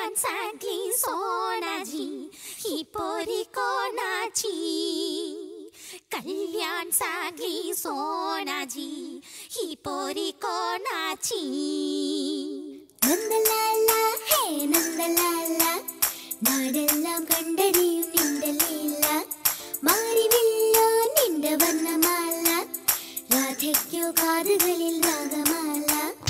कल्याण सागली सोनाजी ही पोरी कोणाची कल्याण सागली सोनाजी ही पोरी कोणाची നന്ദലാല ഹേ നന്ദലാല നാടെല്ലാം കണ്ടറിയും നിന്റെ ലീല മാറിവില്ലോ നിന്റെ വർണ്ണമാല രാധയ്ക്കോ കാതുകളിൽ രാഗമാല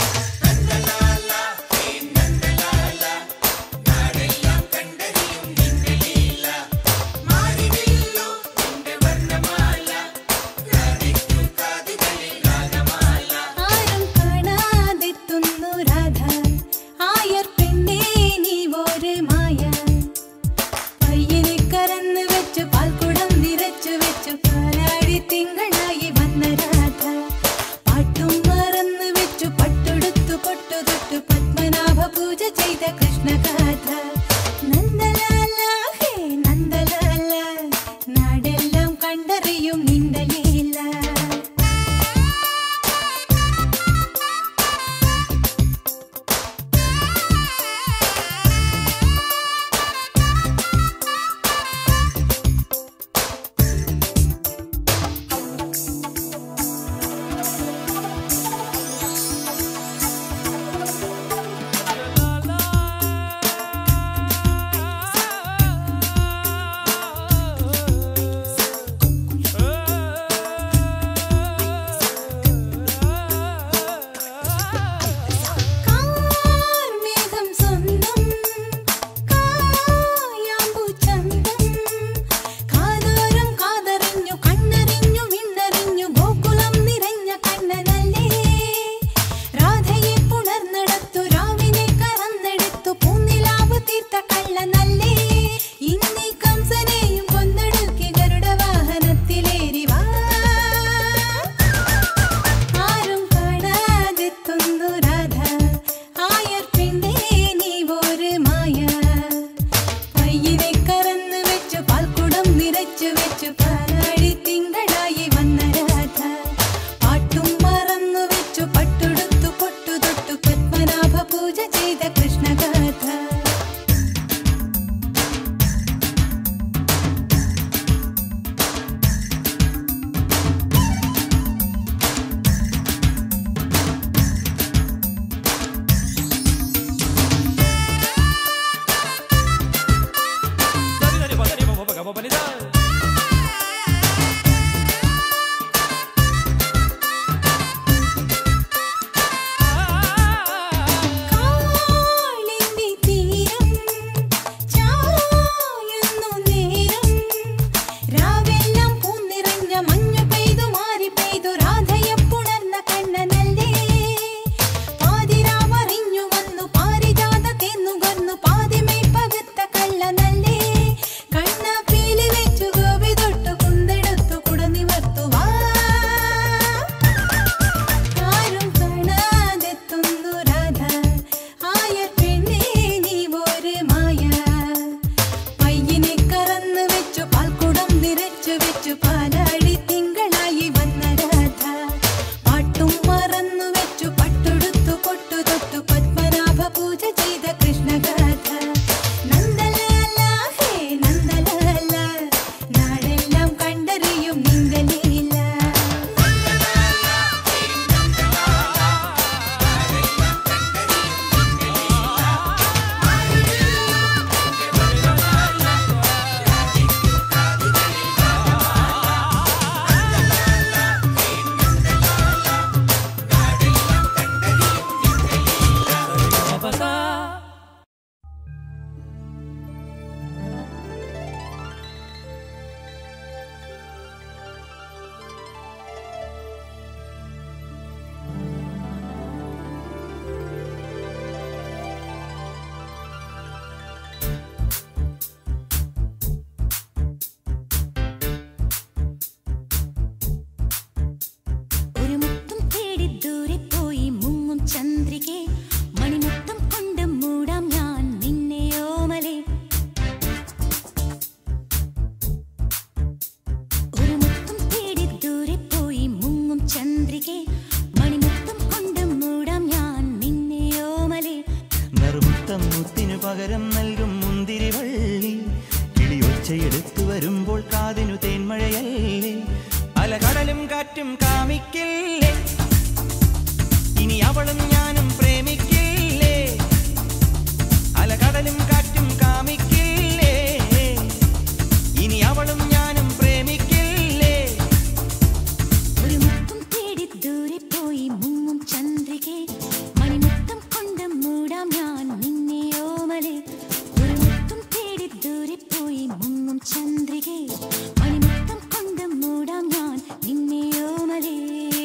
ആരും കാണാതെത്തുന്നു രാധ ആയർ പെണ്ണേ നീ ഒരു മായ പയ്യനെ കറന്ന് വെച്ചു പാൽക്കുടം നിറച്ചു വെച്ചു പാലാടി തിങ്കളായി വന്ന രാധ പാട്ടും മറന്നു വെച്ചു പട്ടുടുത്തു പൊട്ടു തൊട്ടു പത്മനാഭ പൂജ ചെയ്ത കൃഷ്ണഗാഥ നന്ദലാല ഹേ നന്ദലാല നാടെല്ലാം കണ്ടറിയും നിന്റെ ലീല കാർമേഘം സ്വന്തം കായാമ്പു ചന്തം കാതോരം കാതറിഞ്ഞു കണ്ണറിഞ്ഞു വിണ്ണറിഞ്ഞു ഗോകുലം നിറഞ്ഞ കണ്ണനല്ലേ രാധയെ പുണർന്നെടുത്തു രാവിനെ കറന്നെടുത്തു പൂനിലാവ് തീർത്ത കള്ളനല്ലേ ഇന്നീ കംസനെയും കൊന്നൊടുക്കി ഗരുഡ വാഹനത്തിലേറി വാ ആരും കാണാതെത്തുന്നു രാധ ആയർ പെണ്ണേ നീ ഒരു മായ പയ്യനെ കറന്നു വെച്ചു പാൽക്കുടം നിറച്ചു വെച്ചു പാലാടി തിങ്കളായി വന്ന രാധ പാട്ടും മറന്നു വെച്ചു പട്ടുടുത്തു പൊട്ടു തൊട്ടു പത്മനാഭ പൂജ ചെയ്ത കൃഷ്ണഗാഥ കാളിന്തി തീ മുത്തിനു പകരം നൽകും മുന്തിരി വള്ളി കിളിയൊച്ചയെടുത്തു വരുമ്പോൾ കാതിനു തേന്മഴയല്ലേ അലകടലും കാറ്റും കാമിക്കില്ലേ ഇനി അവളും ഞാനും പ്രേമിക്കില്ലേ അലകടലും കാറ്റും കാമിക്കില്ലേ ഇനി അവളും ഞാനും പ്രേമിക്കില്ലേ ഒരു മുത്തം തേടി ദൂരെ പോയി മുങ്ങും ചന്ദ്രികെ മണിമുത്തം കൊണ്ട് മൂടാം ഞാൻ നിന്നെ ഓമലെ ഒരു മുത്തം തേടി ദൂരെ പോയി മുങ്ങും ചന്ദ്രികെ മണിമുത്തം കൊണ്ട് മൂടാം ഞാൻ നിന്നെ ഓമലേ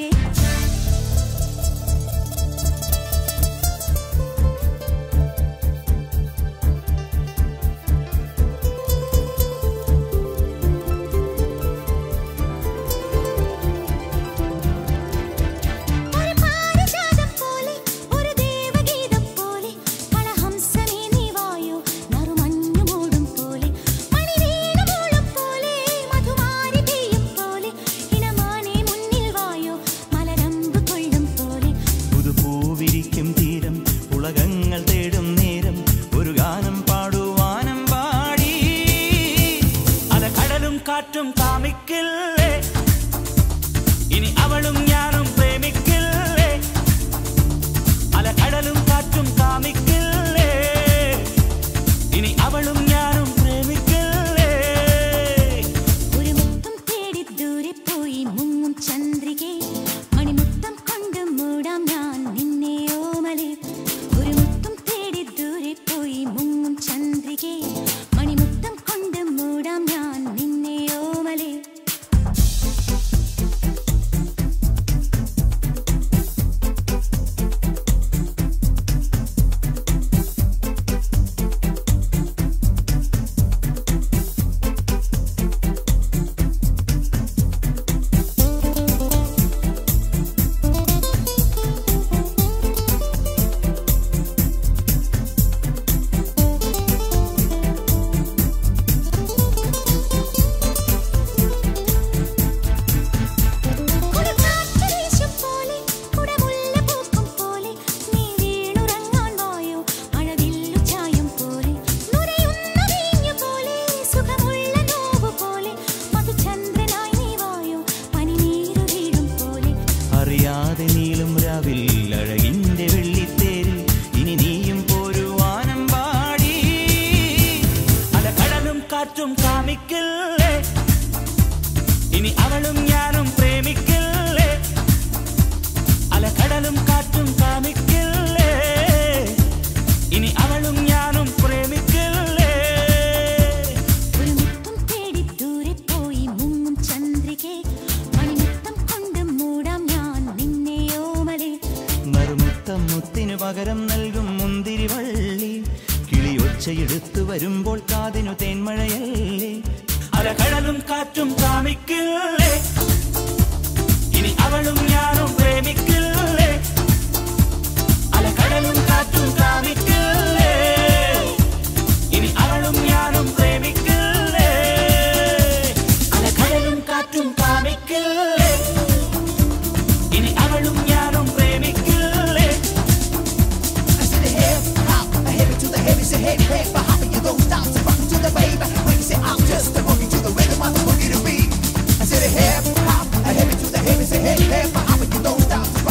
ഒരു പാരിജാതം പോലെ ഒരു ദേവഗീതം പോലെ കളഹംസമേ നീ വായോ നറുമഞ്ഞു മൂടും പോലെ മണിവീണമൂളും പോലെ മധുമാരി പെയ്യും പോലെ ഇനമാനെ മുന്നിൽ വായോ മലരമ്പ് കൊള്ളും പോലെ പുതുപൂവിരിക്കും തീരം ഉലകങ്ങൾ തേടും നേരം ഒരു ഗാനം പാടുവാനം പാടി അല കടലും കാറ്റും കാമിക്കില്ലേ ഇനി അവളും ഞാനും പ്രേമിക്കില്ലേ അല കടലും കാറ്റും കാമിക്കില്ലേ ഇനി അവളും ഞാനും പ്രേമിക്കില്ലേ ഒരു മുത്തം തേടി ദൂരെ പോയി മുങ്ങും ചന്ദ്രികെ മണിമുത്തം കൊണ്ട് മൂടാം ഞാൻ നിന്നെ ഓമലെ ഒരു മുത്തം തേടി ദൂരെ പോയി മുങ്ങും ചന്ദ്രികെ മണിമുത്തം കൊണ്ട് മൂടാം ഞാൻ നിന്നെ ഓമലെ കൊടുങ്കാറ്റ് വീശും പോലെ, കുടമുല്ല പൂക്കും പോലെ, നീ വീണുറങ്ങാൻ വായോ, മഴവില്ലു ചായും പോലെ, നുരയുന്ന വീഞ്ഞു പോലെ, സുഖമുള്ള നോവു പോലെ, മധുചന്ദ്രനായി നീ വായോ, പനിനീരു വീഴും പോലെ അറിയാതെ നീളും രാവിൽ അഴകിന്റെ വെള്ളിത്തേരിൽ ഇനി നീയും പോരുവാനം പാടി അലകടലും കാറ്റും കാമിക്കില്ലേ ഇനി അവളും ഞാനും പ്രേമിക്കില്ലേ അലകടലും കാറ്റും കാമിക്കില്ലേ ഇനി അവളും ഞാനും പ്രേമിക്കില്ലേ ഒരു മുത്തം തേടി ദൂരെ പോയി മുങ്ങും ചന്ദ്രികെ മണിമുത്തം കൊണ്ട് മൂടാം ഞാൻ നിന്നെ ഓമലെ നറുമുത്തം മുത്തിനു പകരം നൽകും മുന്തിരി വള്ളി കിളിയൊച്ചയെടുത്തു വരുമ്പോൾ കാതിനു തേന്മഴയല്ലേ അലകടലും കാറ്റും കാമിക്കില്ലേ ഇനി അവളും ഞാനും പ്രേമിക്കില്ലേ അലകടലും കാറ്റും കാമിക്കില്ലേ ഇനി അവളും ഞാനും പ്രേമിക്കില്ലേ അലകടലും കാറ്റും കാമിക്കില്ലേ ഇനി അവളും ഞാനും പ്രേമിക്കില്ലേ I said hip hop, I hip it to the heavy, say hip hip, but hopping you don't stop, say rock to the baby. When you say I'm just a boogie to the rhythm of the boogie to beat. I said hip hop, I hip it to the heavy, say hip hip, but hopping you don't stop, say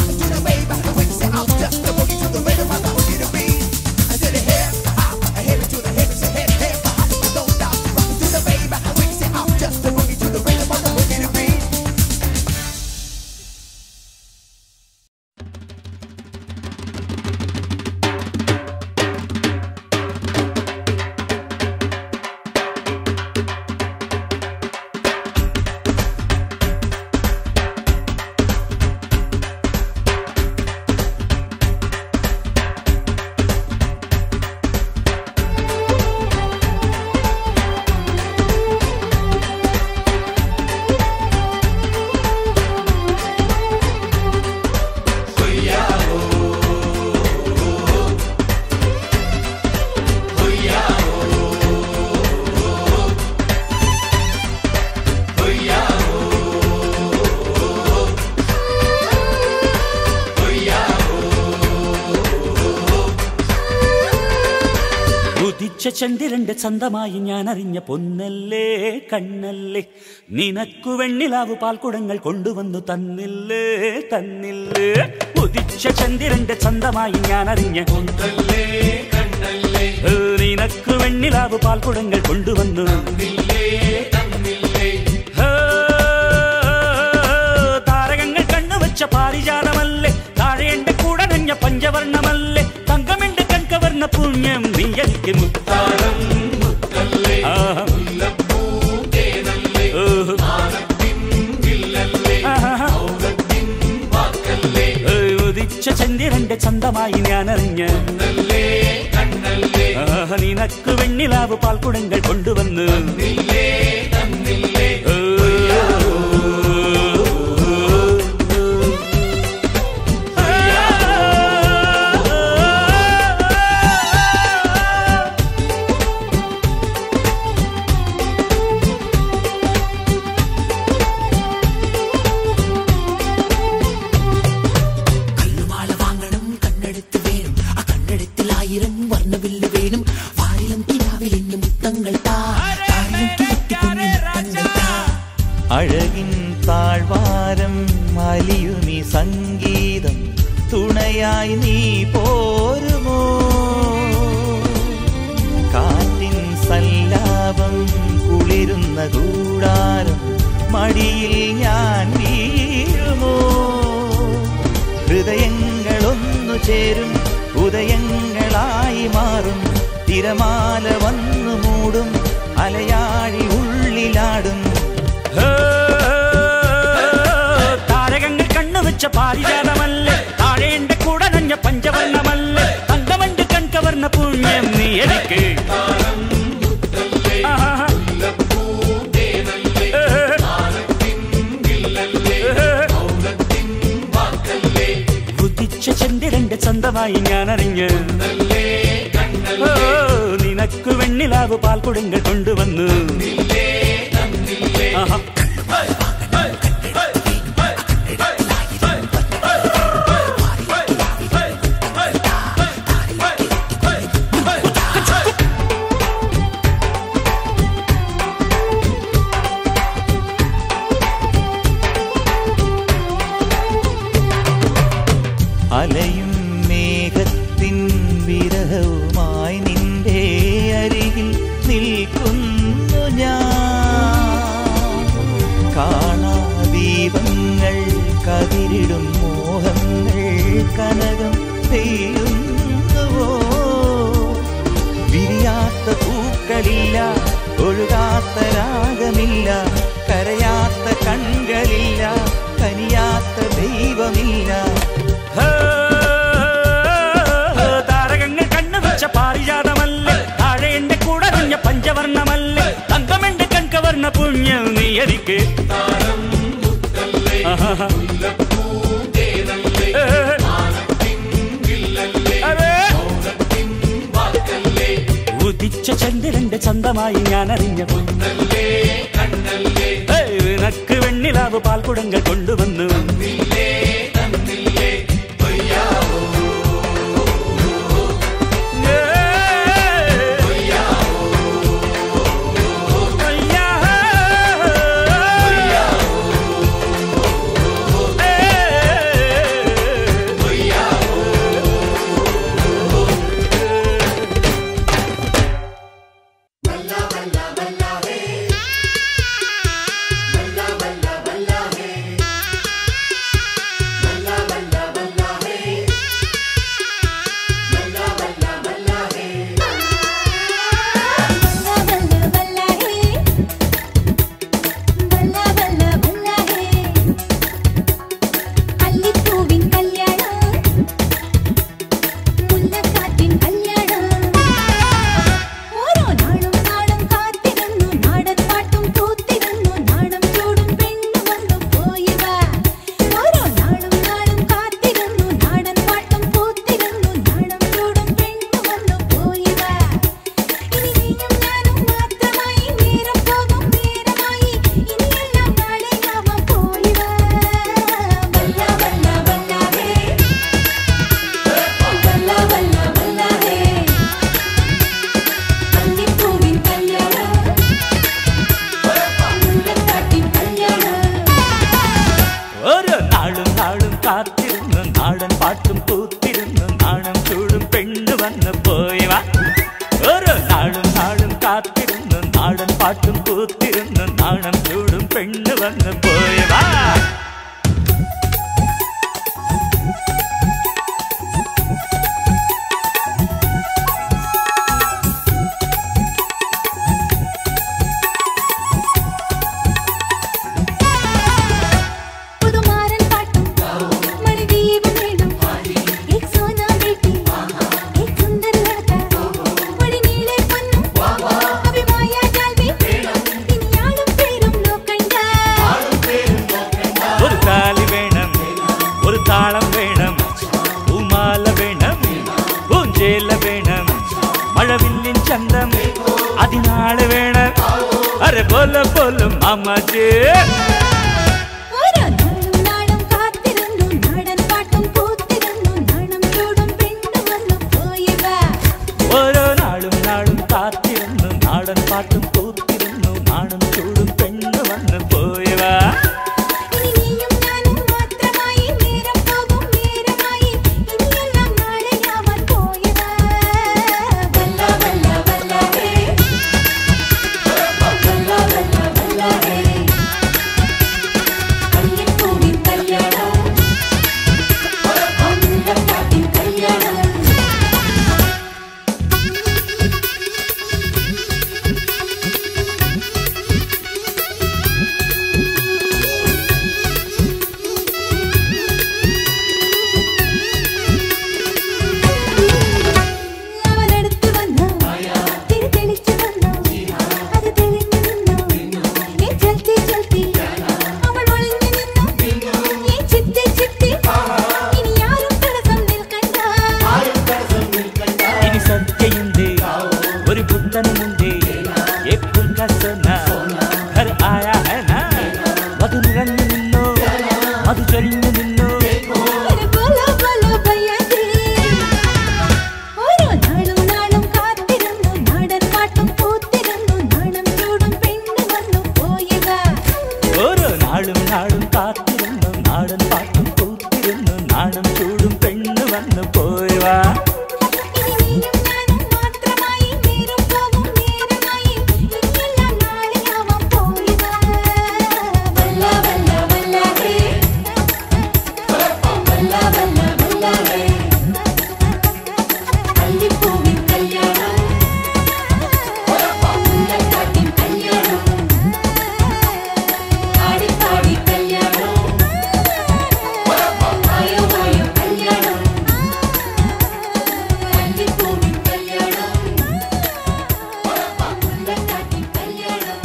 ഉദിച്ച ചന്ദ്രന്റെ ചന്തമായി ഞാൻ അറിഞ്ഞ പൊന്നല്ലേ കണ്ണല്ലേ നിനക്കു വെണ്ണിലാവ് പാൽക്കുടങ്ങൾ കൊണ്ടുവന്നു തന്നില്ലേ തന്നില്ലേ ഉദിച്ച ചന്ദ്രന്റെ ചന്തമായി ഞാൻ അറിഞ്ഞ പൊന്നല്ലേ കണ്ണല്ലേ നിനക്കു വെണ്ണിലാവ് പാൽക്കുടങ്ങൾ കൊണ്ടുവന്നു ഹേ, താരകങ്ങൾ കണ്ണുവച്ച പാരിജാതമല്ലേ താഴെ എന്റെ കൂടെ നഞ്ഞ പഞ്ചവർണ്ണമല്ലേ തങ്കമെന്റെ കൺകവർണ്ണ പുണ്യം നീ എനിക്ക് മുത്താരം ആഹാ. ഓഹോ. ആഹാ. ഏ, ഉദിച്ച ചന്ദ്രന്റെ ചന്തമായി ഞാൻ അറിഞ്ഞ ആഹാ, നിനക്ക് വെണ്ണിലാവ് പാൽക്കുടങ്ങൾ കൊണ്ടുവന്ന് കല്ലുമാല വാങ്ങണം കണ്ണെടുത്ത് വേണം ആ കണ്ണെടുത്തിൽ ആയിരം വർണ്ണവില്ല് വേണം വാരിലും കിനാവിൽ ഇന്നും മുത്തങ്ങൾ താ താരിലും കിഴത്തിക്കുഞ്ഞു മുത്തങ്ങൾ താ അഴകിൻ താഴ്വാരം അലിയുമി സംഗീതം തുണയായി നീ പോരുമോ കാറ്റിൻ സല്ലാപം കുളിരുന്ന കൂടാരം മടിയിൽ ഞാൻ വീഴുമോ ഹൃദയങ്ങളൊന്നു ചേരും ഉദയങ്ങളായി മാറും തിരമാല വന്നു മൂടും അലയാഴി ഉള്ളിലാടും ഹേ, താരകങ്ങൾ കണ്ണുവെച്ച പാരിജാതമല്ലേ താഴെ എന്റെ കൂടെ നഞ്ഞ പഞ്ചവർണ്ണമല്ലേ തങ്കമണ്ട് കൺകവർണ്ണ പുണ്യം നീ എനിക്ക് ആഹാ. ഉദിച്ച ചന്ദ്രന്റെ ചന്തമായി ഞാൻ അറിഞ്ഞ് ഓ, നിനക്ക് വെണ്ണിലാവ് പാൽക്കുടങ്ങൾ കൊണ്ടുവന്നു ആഹാ അലയും മേഘത്തിൻ വിരഹവുമായി നിന്റെ അരികിൽ നിൽക്കുന്നു ഞാൻ കാണാ ദീപങ്ങൾ കതിരിടും മോഹങ്ങൾ കനകം പെയ്യുന്നുവോ വിരിയാത്ത പൂക്കളില്ല ഒഴുകാത്ത രാഗമില്ല കരയാത്ത കൺകളില്ല കനിയാത്ത ദൈവമില്ല ഹേ, താരകങ്ങൾ കണ്ണുവെച്ച പാരിജാതമല്ലേ താഴെ എന്റെ കൂടെ നഞ്ഞ പഞ്ചവർണ്ണമല്ലേ തങ്കമെന്റെ കൺകവർണ്ണ പുണ്യം നീ എനിക്ക് ആഹാ. ഏ, അതെ. ഉദിച്ച ചന്ദ്രന്റെ ചന്തമായി ഞാൻ അറിഞ്ഞ ഏയ്, നിനക്ക് വെണ്ണിലാവ് പാൽക്കുടങ്ങൾ കൊണ്ടുവന്നു ലാ കാത്തിരുന്നു നാടൻ പാട്ടും കൂത്തിരുന്നു നാണം ചൂടും പെണ്ണ് വന്ന് പോയവാ പുതുമാരൻ പാട്ടും മണിദീപം വീണും एक सोना बेटी एक सुंदर लड़का बड़ी नीले पन्नु अभी माया जाल में ഇനിയാളും പേരും നോക്കണ്ട ഒരു താലി വേണം ഒരു താളം വേണം പൂമാല വേണം പൂഞ്ചേല വേണം മഴവില്ലിൻ ചന്തം അതിനാള് വേണം അരെ പോല പോലും അമ്മച്ചേ ഓരോ നാളും നാളും കാത്തിരുന്നു നാടൻ പാട്ടും കൂത്തിരുന്നു നാണം ചൂടും പെണ്ണു വന്നു പോയവ ഓരോ നാളും നാളും കാത്തിരുന്നു നാടൻ പാട്ടും കൂത്തിരുന്നു നാണം ചൂടും പെണ്ണ് വന്ന് പോയവാ ഇനി നീയും ഞാനും മാത്രമായി നേരം പോകും നേരമായി ഇനിയെല്ലാം നാളെയാവാൻ പോയവ വല്ല വല്ല വല്ല ഹേ വല്ല വല്ല വല്ല ഹേ കല്യാണൂവിൻ കല്യാണം അമ്പലപ്പാട്ടിൻ കല്യാണം അവനടുത്ത് വന്നു തിരി തെളിച്ചു വന്നു അത് തെളിഞ്ഞു നിന്നു ഏ ചൽത്തി ചൽത്തി അവൾ ഒളിഞ്ഞു നിന്നു ഏ ചിത്തി ചിത്തി ഇനി ആരും തടസ്സം നിൽക്കണ്ട ഇനി സദ്യയുണ്ട് ഒരു പുത്തനുമുണ്ട് എപ്പോൾ കസന ഘർ ആയാ ഹൈ നാ മധു നിറഞ്ഞു നിന്നോ മധു ചൊരിഞ്ഞു നിന്നോ ഒരു ബോലോ ബോലോ ഭയ്യാജി ഓരോ നാളും നാളും കാത്തിരുന്നു നാടൻ പാട്ടും പൂത്തിരുന്നു നാണം ചൂടും പെണ്ണ് വന്നു പോയവ ഓരോ നാളും നാളും കാത്തിരുന്നു നാടൻ പാട്ടും കൂത്തിരുന്നു നാണം ചൂടും പെണ്ണ് വന്നു പോയവാ ഇനി നീയും ഞാനും മാത്രമായി നേരം പോകും നേരമായി ഇനിയെല്ലാം നാളെയാവാൻ പോയവ വല്ല വല്ല വല്ല ഹേ വല്ല വല്ല വല്ല ഹേ അല്ലിപ്പൂവിൻ കല്യാണം മുല്ലക്കാട്ടിൻ കല്യാണം ആടിപ്പാടി കല്യാണം വായോ വായോ കല്യാണം അല്ലിപ്പൂവിൻ കല്യാണം മുല്ലക്കാട്ടിൻ കല്യാണം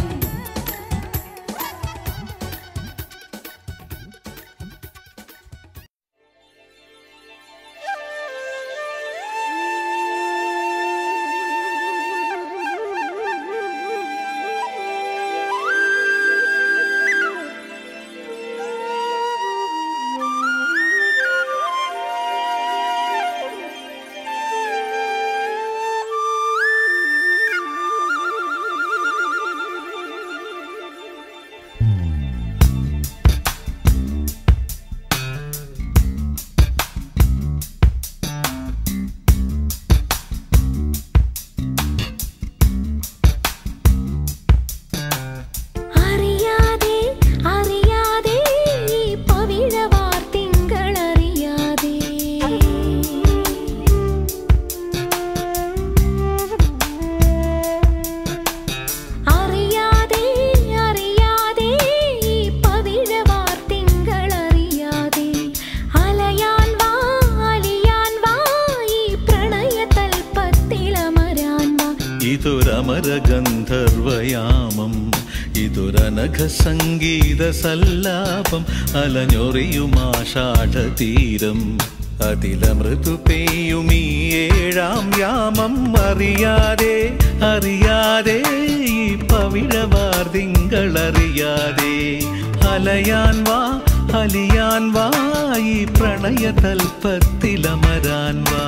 അറിയാതെ അറിയാതെ ഈ പവിഴവാർ തിങ്കളറിയാതെ അറിയാതെ അറിയാതെ ഈ പവിഴവാർ തിങ്കളറിയാതെ അലയാൻ വാ അലിയാൻ വാ ഈ പ്രണയതൽപ്പത്തിലമരാൻ വാ ഇതൊരമര ഗന്ധർവയാമം ഇതൊരനഘ സംഗീത സല്ലാപം അലഞ്ഞൊറിയുമാഷാഢതീരം അതിലമൃദു പെയ്യും ഈ ഏഴാം യാമം അറിയാതെ അറിയാതെ ഈ പവിഴവാർദിങ്കളറിയാതെ അലയാൻ വാ അലിയാൻ വാ ഈ പ്രണയതൽപ്പത്തിലമരാൻ വാ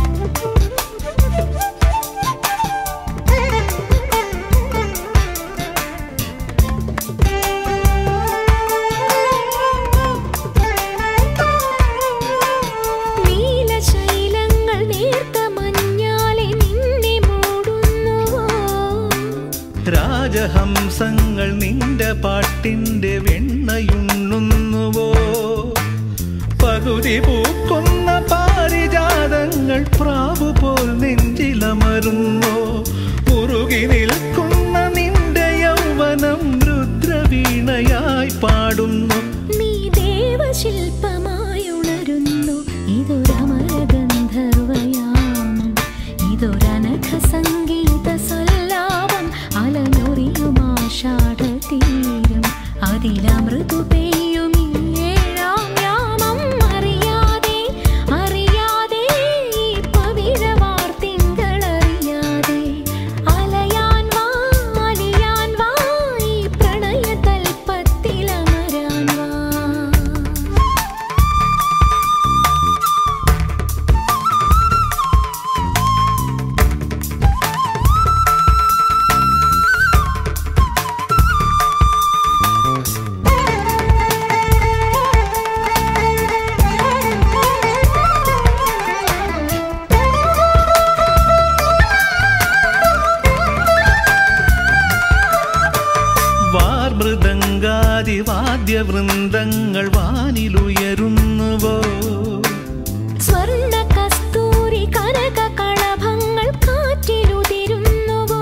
Thank you. രാജഹംസങ്ങൾ നിന്റെ പാട്ടിന്റെ വെണ്ണയുണ്ണുന്നുവോ പകുതി പൂക്കുന്ന പാരിജാതങ്ങൾ പ്രാവു പോൽ നെഞ്ചിലമരുന്നോ മുറുകി നിൽക്കുന്ന നിന്റെ യൗവനം രുദ്രവീണയായി പാടുന്നു നീ ദേവശില്പമായുണരുന്നു ഇതൊരമരഗന്ധർവയാമം ഇതൊരനഘ സംഗീത സല്ലാപം അലനൊറിയുമാഷാഢതീരം അതിലമൃദു പെയ്യും ഈ ഏഴാം യാമം അറിയാതെ അറിയാതെ ഈ പവിഴവാർ തിങ്കളറിയാതെ അലയാൻ വാ അലിയാൻ വാ ഈ പ്രണയതൽപ്പത്തിലമരാൻ വാ വാർമൃദംഗാദി വാദ്യവൃന്ദങ്ങൾ വാനിലുയരുന്നുവോ സ്വർണ്ണ കസ്തൂരി കനക കളഭങ്ങൾ കാറ്റിലുതിരുന്നുവോ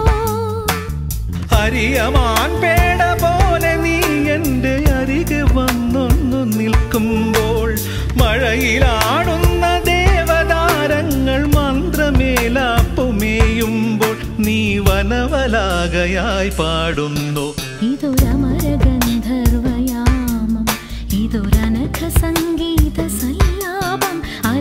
ഹരിയമാൻ പേട പോലെ നീ എൻ്റെ അരികെ വന്നൊന്നു നിൽക്കുമ്പോൾ മഴയിലാടുന്ന ദേവതാരങ്ങൾ മന്ത്രമേലാപ്പുമേയുമ്പോൾ നീ വനവലാകയായി പാടുന്നു ഇതൊരമരഗന്ധർവയാമം ഇതൊരനഘ സംഗീത സല്ലാപം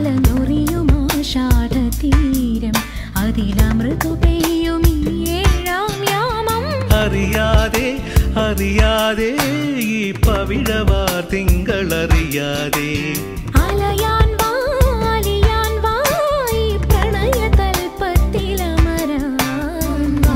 അലനൊറിയുമാഷാഢതീരം അതിലമൃദു പെയ്യും ഈ ഏഴാം യാമം അറിയാതെ അറിയാതെ ഈ പവിഴവാർ തിങ്കളറിയാതെ അലയാൻ വാ അലിയാൻ വാ ഈ പ്രണയതൽപ്പത്തിലമരാൻ വാ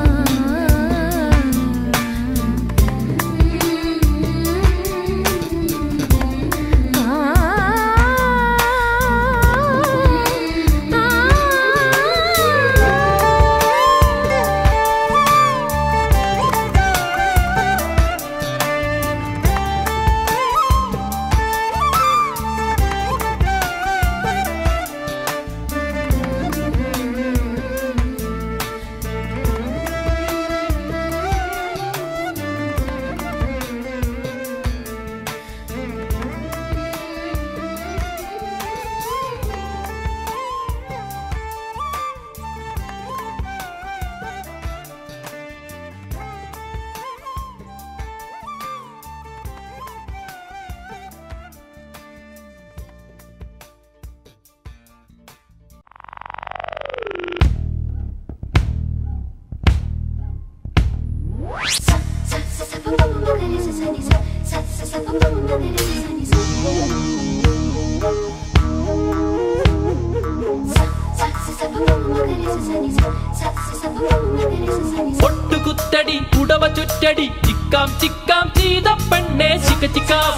ഒട്ടുകുത്തടി ഉടവ ചുറ്റടി ചിക്കാം ചിക്കാം ചെയ്ത പെണ്ണെ ചിക്ക ചിക്കാം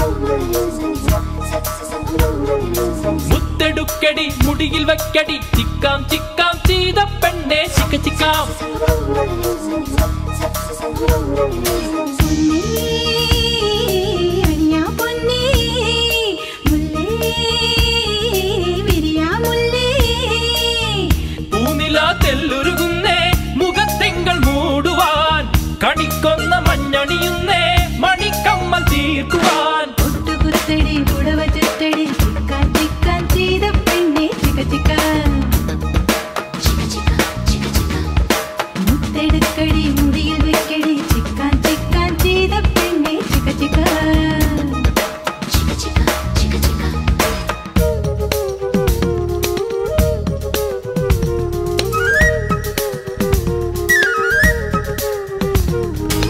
മുത്തെടുക്കടി മുടിയിൽ വെക്കടി ചിക്കാം ചിക്കാം ചെയ്ത പെണ്ണെ ചിക്ക ചിക്കാം അരിയാ പൊന്നേ മുല്ലേ വിരിയാ മുല്ലേ പൂനില തെല്ലുരുകുന്നേ മുഖത്തിങ്കൾ മൂടുവാൻ കണിക്കൊന്ന മഞ്ഞണിയുന്നേ മണിക്കമ്മൽ തീർക്കുവാൻ ഒട്ടുകുത്തടി പുടവ ചുറ്റടി ചിക്കാൻ ചിക്കാൻ ചെയ്ത പെണ്ണെ ചിക്ക ചിക്ക മുത്തെടുക്കടി മുടിയിൽ വെക്കടി ചിക്കാൻ ചിക്കാൻ ചെയ്ത പെണ്ണെ ചിക്ക ചിക്ക ആ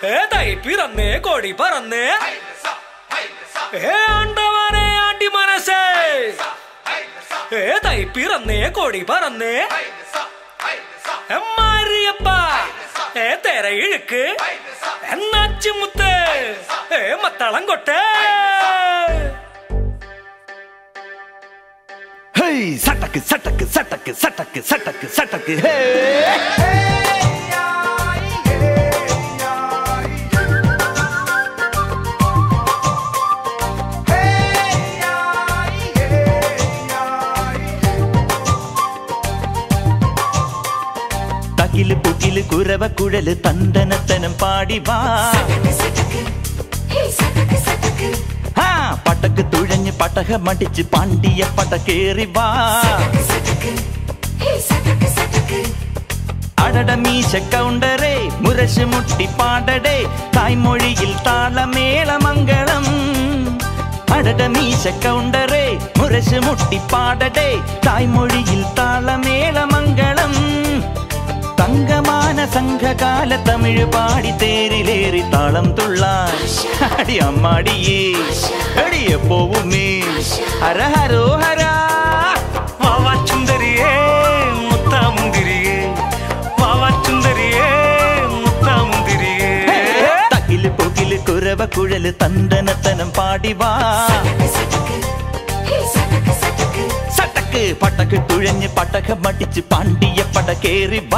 ഏ തൈ പിറന്നേ കൊടി പറന്നേ ഏ ആണ്ടവനെ ആണ്ടി മനസ്സേ ഏ തൈ പിറന്നേ കൊടി പറന്നേ ഏ മാരിയപ്പ ഏ തെര ഇഴുക്ക് എന്നാച്ചുമുത്ത് ഏ മത്തളം കൊട്ടേ ഹേയ് സട്ടക്ക് സട്ടക്ക് സട്ടക്ക് സട്ടക്ക് സട്ടക്ക് സട്ടക്ക് ഹേ തകില് പുകില് കുരവ കുഴല് തന്തനത്തനം പാടി വാ ആ പട്ടക്ക് തുഴഞ്ഞ് പട്ടക മടിച്ച് പാണ്ടിയ പട്ട കേറി വാ അടട മീശ കൗണ്ടറേ മുരശ് മുട്ടി പാടടേ തായ്മൊഴിയിൽ താളമേളമംഗളം അടട മീശ കൗണ്ടറേ മുരശ് മുട്ടി പാടടേ തായ്മൊഴിയിൽ താളമേളമംഗളം തങ്കമാന സംഘകാല തമിഴ് പാടി തേരിലേറി താളം തുള്ളാൻ അടി അമ്മാടിയേ അടിയ പോവുമേ ഹര ഹരോ ഹരാ വാവാച്ചുന്തരിയേ മുത്താമുന്തിരിയേ വാവാച്ചുന്തരിയേ മുത്താമുന്തിരിയേ തകില് പൊകില് കുരവ കുഴല് തന്തനത്തനം പാടി വാ സട്ടക്ക് പട്ടക്ക് തുഴഞ്ഞ് പട്ടക മടിച്ച് പാണ്ടിയ പട കേറി വാ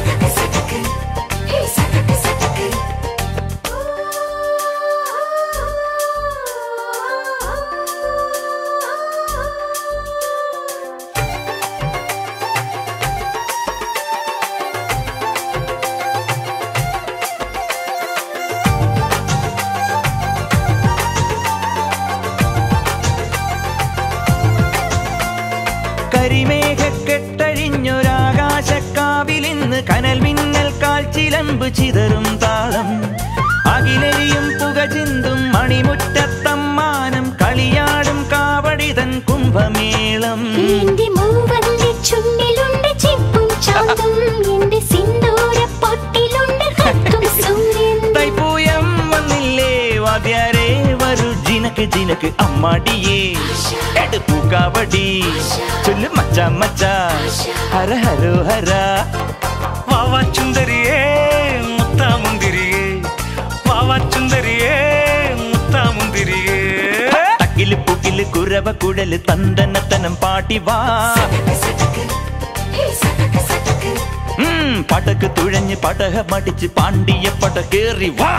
കരിമേഘ കെട്ടഴിഞ്ഞൊരാകാശക്കാവിലിന്ന് കനൽ മിന്നൽ കാൽച്ചിലമ്പ് ചിതറും താളം അകിലെരിയും പുക ചിന്തും മണിമുറ്റത്തമ്മാനം കളിയാടും കാവടിതൻ കുംഭമേളം എന്റെ മൂവന്റെ ചുണ്ടിലുണ്ട് ചിപ്പും ചാന്തും എന്റെ സിന്ദൂര പൊട്ടിലുണ്ട് ഹത്തും സൂര്യൻ തൈപ്പൂയം വന്നില്ലേ വാദ്യാരേ വരൂ ജിനക്ക് ജിനക്ക് അമ്മാടിയേ എടുപ്പൂ കാവടി ചൊല്ലു മച്ച മച്ച ഹര ഹരോ ഹര വാവാച്ചുന്തരിയേ മുത്താമുന്തിരിയേ വാവാച്ചുന്തരിയേ മുത്താമുന്തിരിയേ തക്കില് പുകില് കുരവ കുഴല് തന്തനത്തനം പാട്ടി വാ ഉം, പടക്ക് തുഴഞ്ഞ് പടക മടിച്ച് പാണ്ടിയ പട കേറി വാ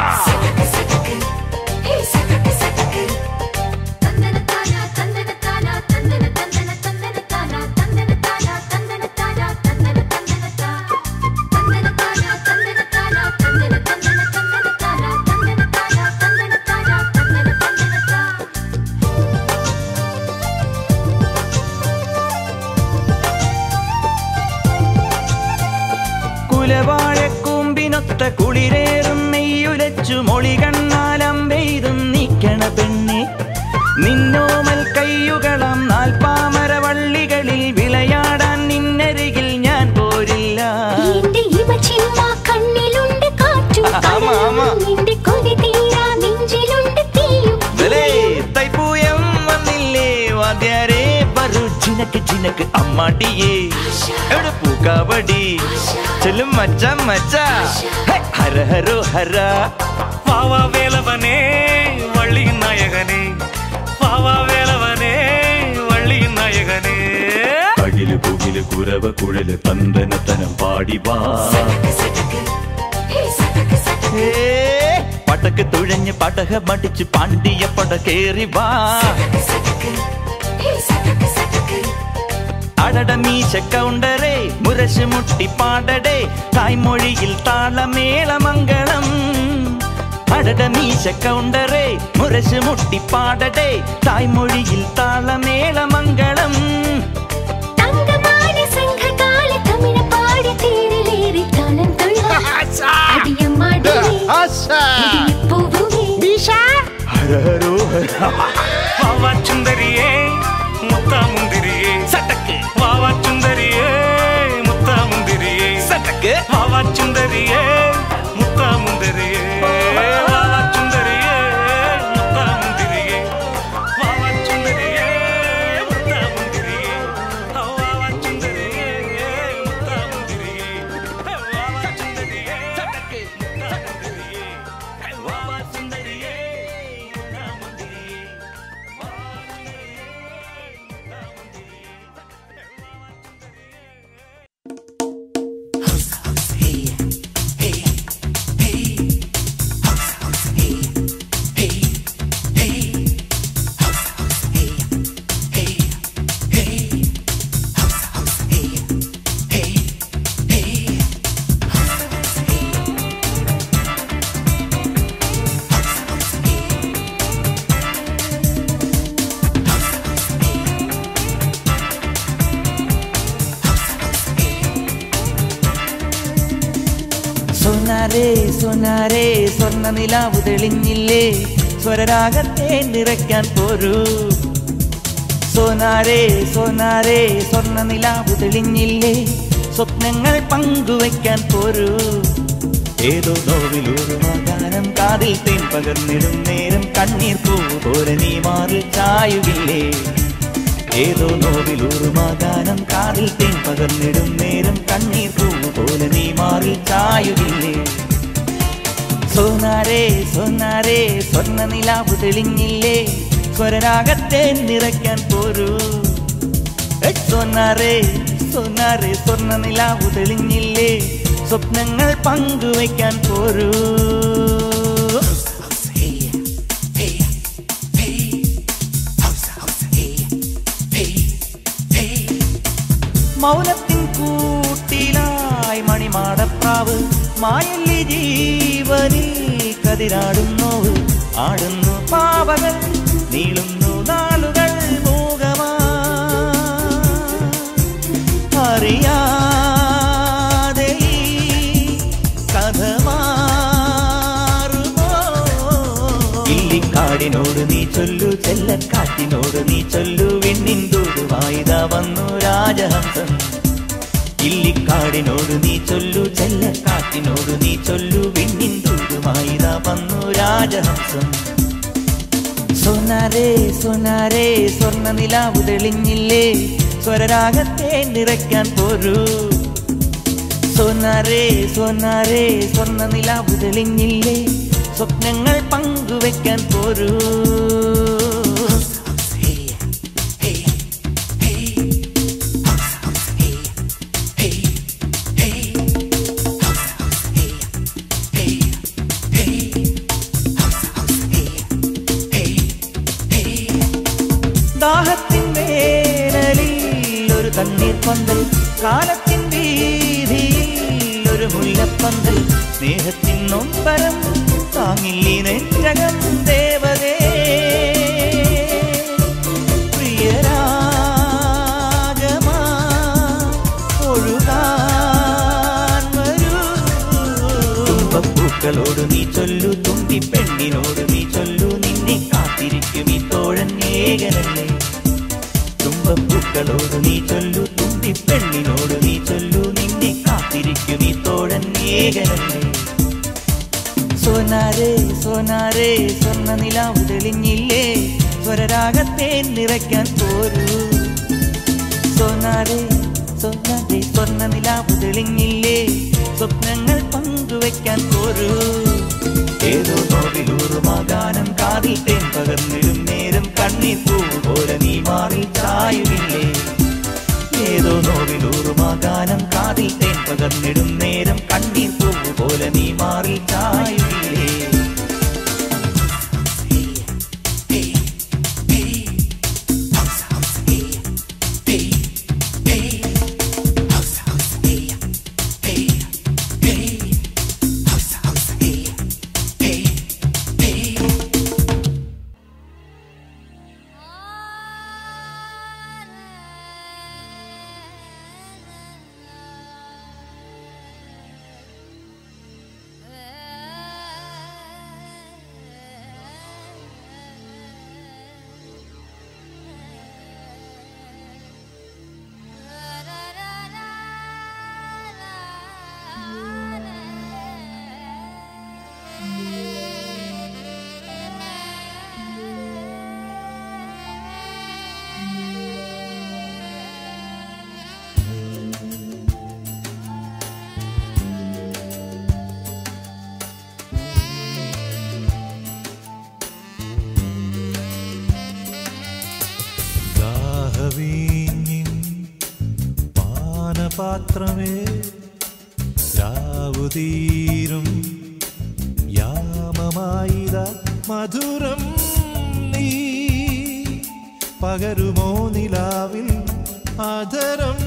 കുലവാഴക്കൂമ്പിനൊത്ത കുളിരേറും നെയ്യുലച്ചു മൊളി കണ്ണാലം പെയ്തും നീക്കണ പെണ്ണെ നിന്നോമൽ കയ്യുകളം നാൽപ്പാമര വള്ളികളിൽ വിളയാടാൻ നിന്നരികിൽ ഞാൻ പോരില്ല എന്റെ ഇവ ചിമ്മ കണ്ണിലുണ്ട് കാറ്റും ആമാ, ആമാ. കടലും എന്റെ കൊതി തീരാ നെഞ്ചിലുണ്ട് തീയും ദലേ, തൈപ്പൂയം വന്നില്ലേ വാദ്യാരേ വരൂ ജിനക്ക് ജിനക്ക് അമ്മാടിയേ എവിടെ പൂക്കാവടി ചെല്ലും മച്ച മച്ച ഹേ, ഹര ഹരോ ഹര വാവാ വേലവനേ വള്ളിயின் നായകനേ വാവാ വേലവനേ വള്ളിயின் നായകനേ അകില് പുകില് കുരവ കുഴല് തന്തനത്തനം പാടി വാ ഏ, പടക്ക് തുഴഞ്ഞ് പടക മടിച്ച് പാണ്ടിയ പട കേറി വാ അടട മീശ കൗണ്ടറേ മുരശ് മുട്ടി പാടടേ തായ്മൊഴിയിൽ താളമേളമംഗളം അടട മീശ കൗണ്ടറേ മുരശ് മുട്ടി പാടടേ തായ്മൊഴിയിൽ താളമേളമംഗളം തങ്കമാന സംഘകാല തമിഴ് പാടി തേരിലേറി താളം തുള്ളാൻ അടിയമ്മാടിയേ ഇടിയപ്പൂവുമേ ഹര ഹരോ ഹര വാവാച്ചുന്തരിയേ മുത്താമുന്തിരിയേ സട്ടക്ക് വാവാച്ചുന്തരിയേ മുത്താമുന്തിരിയേ സട്ടക്ക് വാവാച്ചുന്തരിയേ മുത്താമുന്തിരിയേ സോനാരേ സോനാരേ സ്വർണ്ണ നിലാവ് തെളിഞ്ഞില്ലേ സ്വരരാഗത്തെ നിറയ്ക്കാൻ പോരൂ സോനാരേ സോനാരേ സ്വർണ്ണ നിലാവ് തെളിഞ്ഞില്ലേ സ്വപ്നങ്ങൾ പങ്കുവയ്ക്കാൻ പോരൂ ഏതോ നോവിലൂറുമ ഗാനം കാതിൽ തേൻ പകർന്നിടും നേരം കണ്ണീർ പൂവ് പോലെ നീ മാറി ചായുകില്ലേ ഏതോ നോവിലൂറുമ ഗാനം കാതിൽ തേൻ പകർന്നിടും നേരം കണ്ണീർ പൂവ് പോലെ നീ മാറി ചായുകില്ലേ സോനാരേ സോനാരേ സ്വർണ്ണ നിലാവ് തെളിഞ്ഞില്ലേ സ്വരരാഗത്തെ നിറയ്ക്കാൻ പോരൂ ഏ, സോനാരേ സോനാരേ സ്വർണ്ണ നിലാവ് തെളിഞ്ഞില്ലേ സ്വപ്നങ്ങൾ പങ്കുവയ്ക്കാൻ പോരൂ മൗനത്തിൻ കൂട്ടിലായി മണിമാടപ്രാവ് മായല്ലി ജീവനിൽ കതിരാടുന്നു ആടുന്നു പാവകൾ നീളുന്നു നാളുകൾ മൂകമാ അറിയാതെ ഈ കഥ മാറുമോ ഇല്ലിക്കാടിനോട് നീ ചൊല്ലു ചെല്ലക്കാട്ടിനോട് നീ ചൊല്ലു വിണ്ണിന്തോട് വായുത വന്നു രാജഹംസം ഇല്ലിക്കാടിനോട് നീ ചൊല്ലു ചെല്ലക്കാട്ടിനോട് നീ ചൊല്ലു വിണ്ണിന്തോട് വായുത വന്നു രാജഹംസം സോനാരേ സോനാരേ സ്വർണ്ണ നിലാവ് തെളിഞ്ഞില്ലേ സ്വരരാഗത്തെ നിറയ്ക്കാൻ പോരൂ സോനാരേ സോനാരേ സ്വർണ്ണ നിലാവ് തെളിഞ്ഞില്ലേ സ്വപ്നങ്ങൾ പങ്കുവെക്കാൻ പോരൂ ദാഹത്തിൻ വേനലിൽ ഒരു തണ്ണീർ പന്തൽ കാലത്തിൻ വീതിയിൽ ഒരു മുല്ലപ്പന്തൽ സ്നേഹത്തിൻ നൊമ്പരം താങ്ങില്ലി നെഞ്ചകം ദേവതേ പ്രിയരാഗമാ ഒഴുകാൻ വരൂ തുമ്പപ്പൂക്കളോട് നീ ചൊല്ലു തുമ്പി പെണ്ണിനോട് നീ ചൊല്ലു നിന്നെ കാത്തിരിക്കും ഈ തോഴൻ ഏകനല്ലേ തുമ്പപ്പൂക്കളോട് നീ ചൊല്ലു തുമ്പി പെണ്ണിനോട് നീ ചൊല്ലു നിന്നെ കാത്തിരിക്കും ഈ തോഴൻ ഏകനല്ലേ സോനാരേ സോനാരേ സ്വർണ്ണ നിലാവ് തെളിഞ്ഞില്ലേ സ്വരരാഗത്തെ നിറയ്ക്കാൻ പോരൂ സോനാരേ സോനാരേ സ്വർണ്ണ നിലാവ് തെളിഞ്ഞില്ലേ സ്വപ്നങ്ങൾ പങ്കുവെക്കാൻ പോരൂ ഏതോ നോവിലൂറുമാകാനം കാതിൽ തേൻ പകർന്നിടും നേരം കണ്ണീർ പൂവ് പോലെ നീ മാറി ചായുകില്ലേ ഏതോ നോവിലൂറുമാകാനം കാതിൽ തേൻ പകർന്നിടും നേരം കണ്ണീർ പൂവ് പോലെ നീ മാറി ചായുകില്ലേ ദാഹവീഞ്ഞിൻ പാനപാത്രമേ രാവുതീരും യാമമായിത മധുരം നീ പകരുമോ നിലാവിൽ ആദരം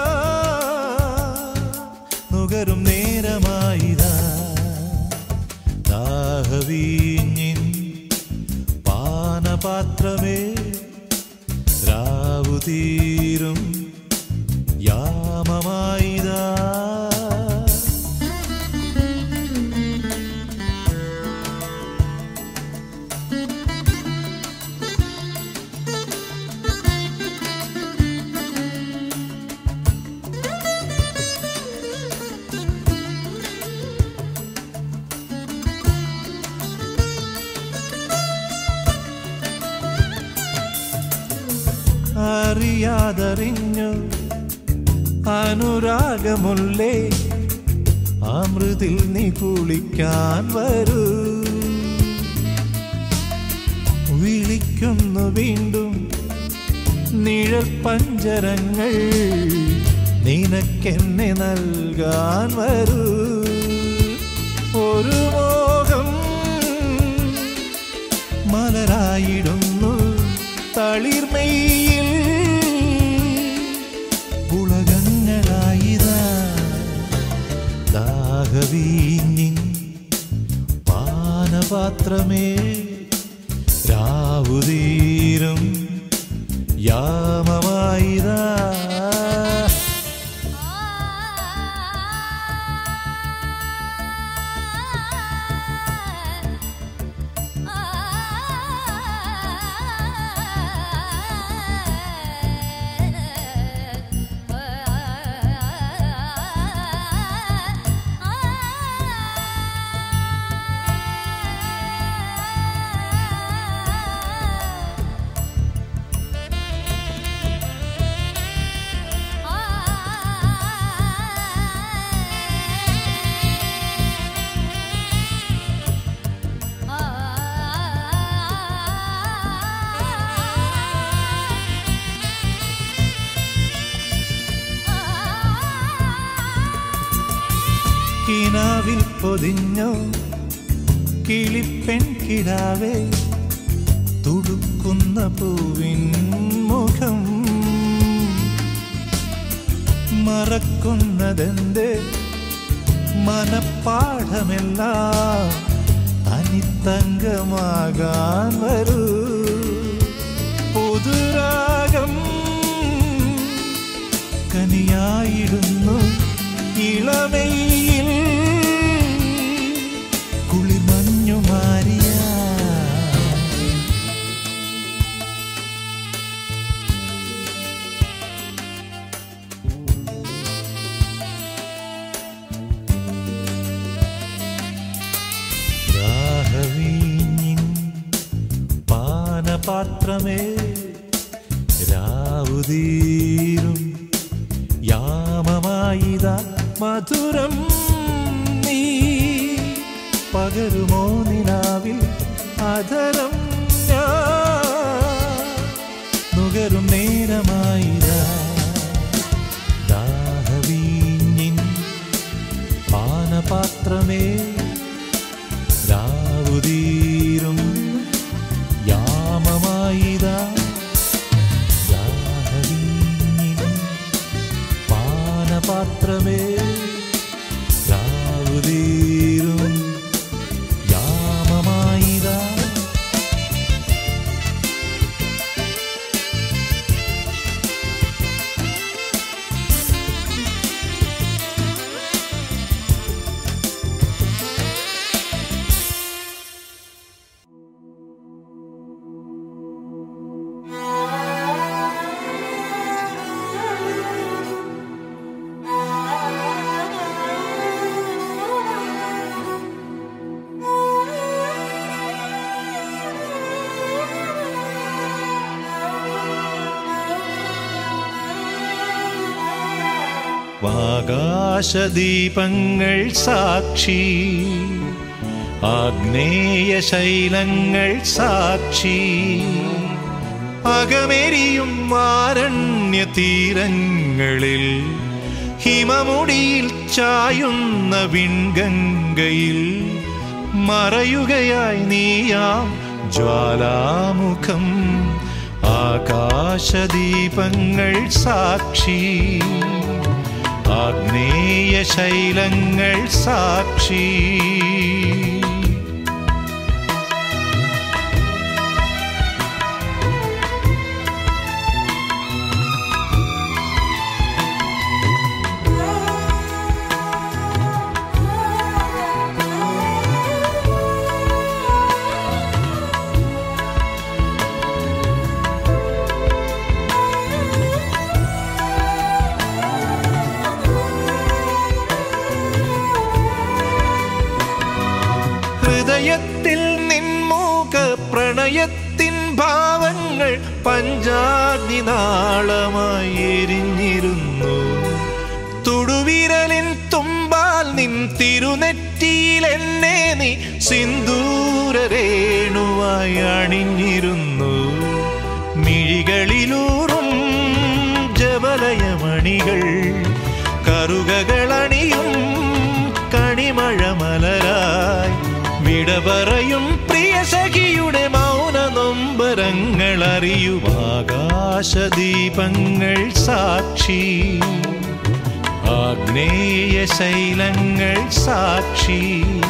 ഞാൻ നുകരും നേരമായിതാ ദാഹവീഞ്ഞിൻ പാനപാത്രമേ രാവുതീരും യാമമായിതാ അറിയാതറിഞ്ഞു അനുരാഗമുള്ളേ അമൃതിൽ നീ കുളിക്കാൻ വരൂ വിളിക്കുന്നു വീണ്ടും നിഴൽ പഞ്ചരങ്ങൾ നിനക്കെന്നെ നൽകാൻ വരൂ ഒരു മോഹം മലരായിടുന്നു തളിർമയിൽ ഉളകങ്ങളായിതാ ദാഹവീഞ്ഞിൻ പാനപാത്രമേ രാവുതീരും യാമമായിതാ കിനാവിൽ പൊതിഞ്ഞോ കിളിപ്പെൺ കിടാവേ തുടുക്കുന്ന പൂവിൻ മുഖം മറക്കുന്നതെന്റെ മനപ്പാഠമെല്ലാം തനിത്തങ്കമാകാൻ വരൂ പുതുരാഗം കനിയായിടുന്നു ഇളമയിൽ കുളിമഞ്ഞു മാറിയ ദാഹവീഞ്ഞിൻ പാനപാത്രമേ രാവുതീരും യാമമായിത മധുരം നീ പകരുമോ നിലാവിൽ അധരം ഞാൻ നുകരും നേരമായിത ദാഹവീഞ്ഞിൻ പാനപാത്രമേ രാവുതീരും യാമമായിതാ ദാഹവീഞ്ഞിൻ പാനപാത്രമേ രാവുതീരും യാമമായിതാ ആകാശദീപങ്ങൾ സാക്ഷി ആഗ്നേയ ശൈലങ്ങൾ സാക്ഷി അകമെരിയും ആരണ്യ തീരങ്ങളിൽ ഹിമമുടിയിൽ ചായുന്ന വിൺഗംഗയിൽ മറയുകയായി നീയാം ജ്വാലാമുഖം ആകാശദീപങ്ങൾ സാക്ഷി ആഗ്നേയ ശൈലങ്ങൾ സാക്ഷി ഹൃദയത്തിൽ നിൻമൂക പ്രണയത്തിൻ ഭാവങ്ങൾ പാദങ്ങൾ പഞ്ചാഗ്നി നാളമായി എരിഞ്ഞിരുന്നു തുടുവിരലിൻ തുമ്പാൽ നിൻ തിരുനെറ്റിയിൽ എന്നെ നീ സിന്ദൂരരേണുവായി അണിഞ്ഞിരുന്നു മിഴികളിലൂറും ജബലയമണികൾ കറുകകളണിയും കണിമഴ മലരായി വിട പറയും പ്രിയ സഖിയുടെ മൗന നൊമ്പരങ്ങൾ അറിയുവാകാശദീപങ്ങൾ സാക്ഷി ആഗ്നേയ ശൈലങ്ങൾ സാക്ഷി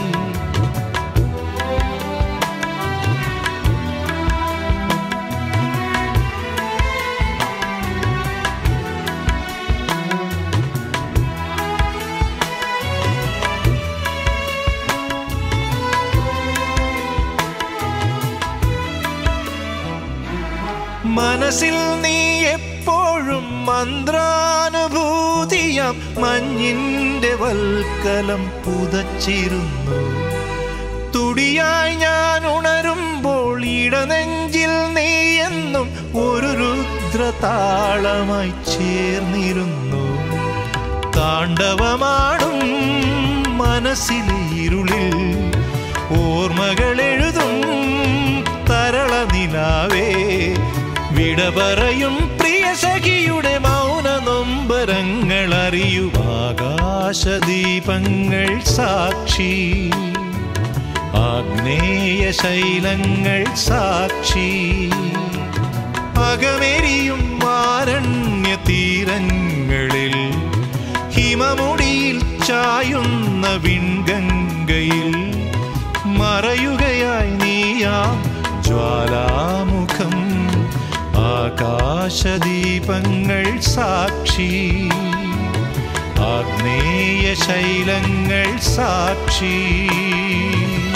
മനസ്സിൽ നീ എപ്പോഴും മന്ത്രാനുഭൂതിയാം മഞ്ഞിന്റെ വൽക്കലം പുതച്ചിരുന്നു തുടിയായി ഞാൻ ഉണരുമ്പോൾ ഇടനെഞ്ചിൽ നീ എന്നും ഒരു രുദ്രതാളമായി ചേർന്നിരുന്നു താണ്ഡവമാടും മനസ്സിലെ ഇരുളിൽ ഓർമ്മകൾ എഴുതും തരള നിലാവേ വിട പറയും പ്രിയ സഖിയുടെ മൗന നൊമ്പരങ്ങൾ അറിയുവാകാശദീപങ്ങൾ സാക്ഷി ആഗ്നേയ ശൈലങ്ങൾ സാക്ഷി അകമെരിയും മാരണ്യ തീരങ്ങളിൽ ഹിമമുടിയിൽ ചായുന്ന വിൺഗംഗയിൽ മറയുകയായി നീയാം ജ്വാലാമുഖം ആകാശദീപങ്ങൾ സാക്ഷി ആഗ്നേയ ശൈലങ്ങൾ സാക്ഷി